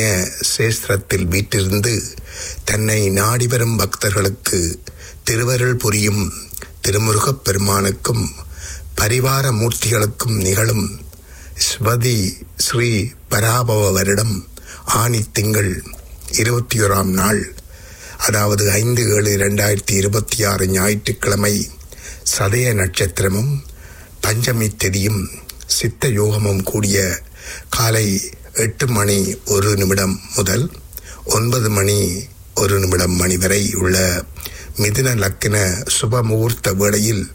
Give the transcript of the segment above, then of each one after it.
புண்ணிய சேஸ்திரத்தில் வீற்றிருந்து தன்னை நாடி வரும் பக்தர்களுக்கு திருவருள் புரியும் திருமுருகப் பெருமானுக்கும் பரிவார மூர்த்திகளுக்கும் நிகழும் ஸ்வதி ஸ்ரீ பராபவ வருடம் ஆணி திங்கள் இருபத்தி ஓராம் நாள் அதாவது ஐந்து ஏழு இரண்டாயிரத்தி இருபத்தி ஆறு ஞாயிற்றுக்கிழமை சதய நட்சத்திரமும் பஞ்சமி திதியும் சித்த யோகமும் கூடிய காலை எட்டு மணி ஒரு நிமிடம் முதல் ஒன்பது மணி ஒரு நிமிடம் மணி வரை உள்ள மிதுன லக்கின சுப முகூர்த்த வேளையில்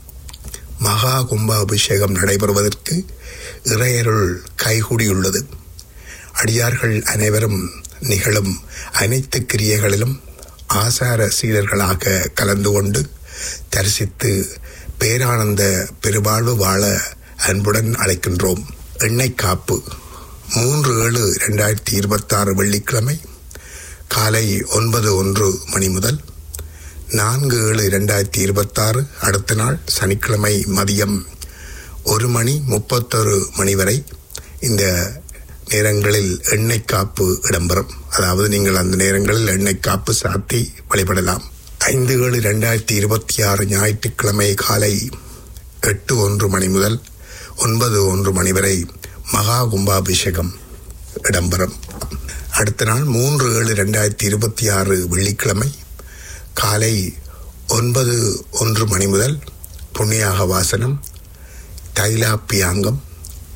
மகா கும்பாபிஷேகம் நடைபெறுவதற்கு இறையருள் கைகூடியுள்ளது அடியார்கள் அனைவரும் நிகழும் அனைத்து கிரியைகளிலும் ஆசார சீடர்களாக கலந்து கொண்டு தரிசித்து பேரானந்த பெருவாழ்வு வாழ அன்புடன் அழைக்கின்றோம் எண்ணெய் காப்பு மூன்று ஏழு ரெண்டாயிரத்தி இருபத்தாறு வெள்ளிக்கிழமை காலை ஒன்பது ஒன்று மணி முதல் நான்கு ஏழு இரண்டாயிரத்தி இருபத்தாறு அடுத்த நாள் சனிக்கிழமை மதியம் ஒரு மணி முப்பத்தொரு மணி வரை இந்த நேரங்களில் எண்ணெய் காப்பு இடம்பெறும் அதாவது நீங்கள் அந்த நேரங்களில் எண்ணெய் காப்பு சாத்தி வழிபடலாம் ஐந்து ஏழு இரண்டாயிரத்தி இருபத்தி ஆறு ஞாயிற்றுக்கிழமை காலை எட்டு ஒன்று மணி முதல் ஒன்பது ஒன்று மணி வரை மகா கும்பாபிஷேகம் இடம்பெறும் அடுத்த நாள் மூன்று ஏழு ரெண்டாயிரத்தி இருபத்தி ஆறு வெள்ளிக்கிழமை காலை ஒன்பது ஒன்று மணி முதல் புண்ணியாக வாசனம் தைலாப்பியாங்கம்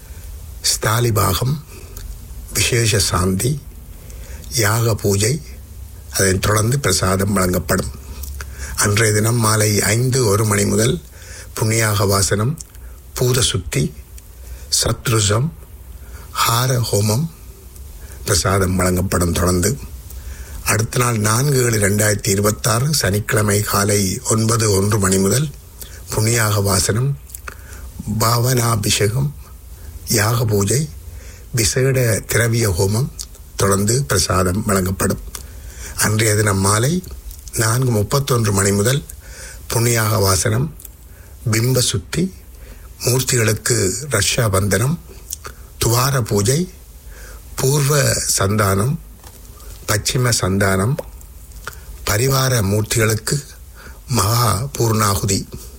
ஸ்தாலிபாகம் விசேஷ சாந்தி யாக பூஜை அதைத் தொடர்ந்து பிரசாதம் வழங்கப்படும் அன்றைய தினம் மாலை ஐந்து ஒரு மணி முதல் புண்ணியாக வாசனம் பூத சுத்தி சத்ருசம் ஹார ஹோமம் பிரசாதம் வழங்கப்படும் தொடர்ந்து அடுத்த நாள் நான்கு ஏழு ரெண்டாயிரத்தி இருபத்தாறு சனிக்கிழமை காலை ஒன்பது ஒன்று மணி முதல் புண்ணியாக வாசனம் பாவனாபிஷேகம் யாக பூஜை விசேட திரவிய ஹோமம் தொடர்ந்து பிரசாதம் வழங்கப்படும் அன்றைய தினம் மாலை நான்கு முப்பத்தொன்று மணி முதல் புண்ணியாக வாசனம் பிம்ப சுத்தி மூர்த்திகளுக்கு ரஷ்யா பந்தனம் துவார பூஜை பூர்வ சந்தானம் பச்சிம சந்தானம் பரிவார மூர்த்திகளுக்கு மகா பூர்ணாகுதி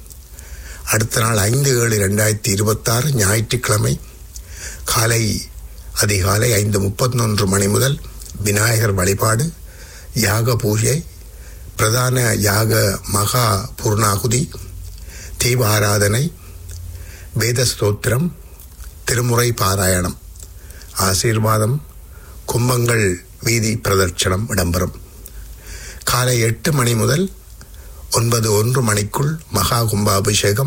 அடுத்த நாள் ஐந்து ஏழு ரெண்டாயிரத்தி இருபத்தாறு ஞாயிற்றுக்கிழமை காலை அதிகாலை ஐந்து முப்பத்தொன்று மணி முதல் விநாயகர் வழிபாடு யாக பூஜை பிரதான யாக மகா பூர்ணாகுதி தீப ஆராதனை வேத ஸ்தோத்திரம் திருமுறை பாராயணம் ஆசீர்வாதம் கும்பங்கள் வீதி பிரதட்சணம் இடம்பெறும் காலை எட்டு மணி முதல் ஒன்பது ஒன்று மணிக்குள் மகா கும்பாபிஷேகம்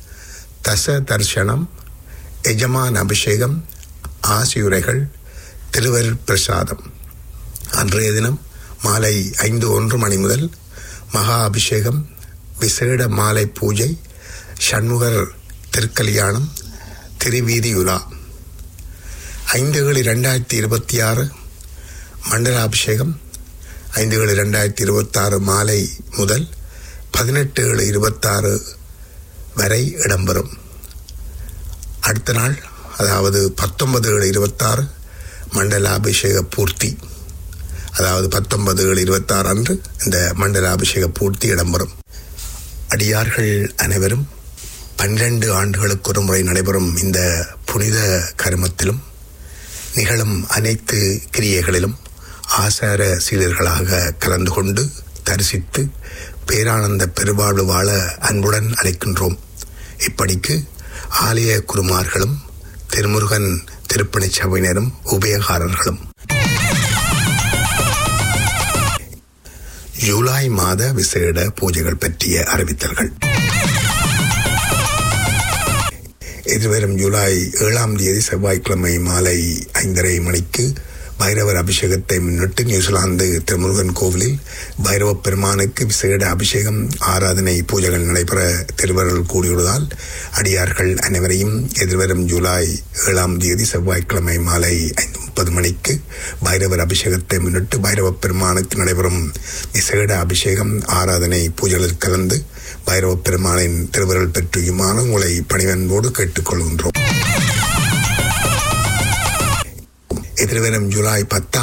தச தர்சனம் எஜமான் அபிஷேகம் ஆசியுரைகள் திருவருட் பிரசாதம் அன்றைய தினம் மாலை ஐந்து ஒன்று மணி முதல் மகா அபிஷேகம் விசேட மாலை பூஜை சண்முகர் திருக்கல்யாணம் திருவீதி உலா ஐந்து ஏழு ரெண்டாயிரத்தி இருபத்தி ஆறு மண்டலாபிஷேகம் ஐந்து ஏழு ரெண்டாயிரத்தி இருபத்தாறு மாலை முதல் பதினெட்டு ஏழு இருபத்தாறு வரை இடம்பெறும் அடுத்த நாள் அதாவது பத்தொன்பது ஏழு இருபத்தாறு மண்டலாபிஷேக பூர்த்தி அதாவது பத்தொன்பது ஏழு இருபத்தாறு அன்று இந்த மண்டலாபிஷேக பூர்த்தி இடம்பெறும் அடியார்கள் அனைவரும் பன்னிரண்டு ஆண்டுகளுக்கு ஒரு முறை நடைபெறும் இந்த புனித கருமத்திலும் நிகழும் அனைத்து கிரியைகளிலும் ஆசார சீடர்களாக கலந்து கொண்டு தரிசித்து பேரானந்த பெருவாழ்வு வாழ அன்புடன் அழைக்கின்றோம் இப்படிக்கு ஆலய குருமார்களும் திருமுருகன் திருப்பணி சபையினரும் உபயகாரர்களும் ஜூலை மாத விசேட பூஜைகள் பற்றிய அறிவித்தல்கள் எதிர்வரும் ஜூலை ஏழாம் தேதி செவ்வாய்க்கிழமை மாலை ஐந்தரை மணிக்கு பைரவர் அபிஷேகத்தை முன்னிட்டு நியூசிலாந்து திருமுருகன் கோவிலில் பைரவ பெருமானுக்கு விசேட அபிஷேகம் ஆராதனை பூஜைகள் நடைபெற திருவருள் கூடியுள்ளதால் அடியார்கள் அனைவரையும் எதிர்வரும் ஜூலை ஏழாம் தேதி செவ்வாய்க்கிழமை மாலை ஐந்து முப்பது மணிக்கு பைரவர் அபிஷேகத்தை முன்னிட்டு பைரவ பெருமானுக்கு நடைபெறும் விசேட அபிஷேகம் ஆராதனை பூஜைகளில் கலந்து பைரவ பெருமானின் திருவருள் பெற்றியுமான உங்களை பணிவன்போடு கேட்டுக்கொள்கின்றோம் எதிர்வரும் ஜூலை பத்தாம்